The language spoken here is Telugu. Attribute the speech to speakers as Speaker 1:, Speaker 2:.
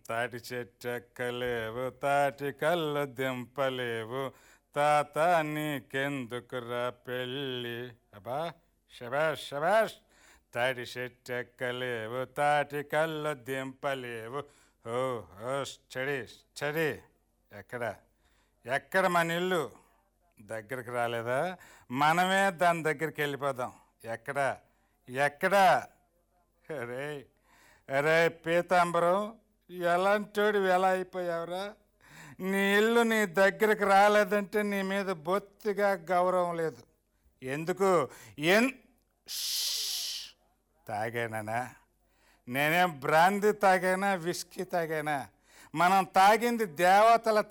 Speaker 1: తాటి చెట్టెక్కలేవు తాటి కళ్ళు దింపలేవు తాత నీకెందుకురా పెళ్ళి అబ్బా శబాష్ శబాష్ తాటి చెట్టెక్కలేవు తాటి కళ్ళు దింపలేవు ఓ ఓ స్టడీ స్టడీ ఎక్కడ ఎక్కడ మన ఇల్లు దగ్గరికి రాలేదా మనమే దాని దగ్గరికి వెళ్ళిపోదాం ఎక్కడ ఎక్కడ అరే అరే పీతాంబరం ఎలాంటోడు ఎలా అయిపోయావురా నీ ఇల్లు నీ దగ్గరికి రాలేదంటే నీ మీద బొత్తిగా గౌరవం లేదు ఎందుకు ఎన్ షష్. తాగానా నేనేం బ్రాందీ తాగానా విస్కీ తాగానా మనం తాగింది దేవతల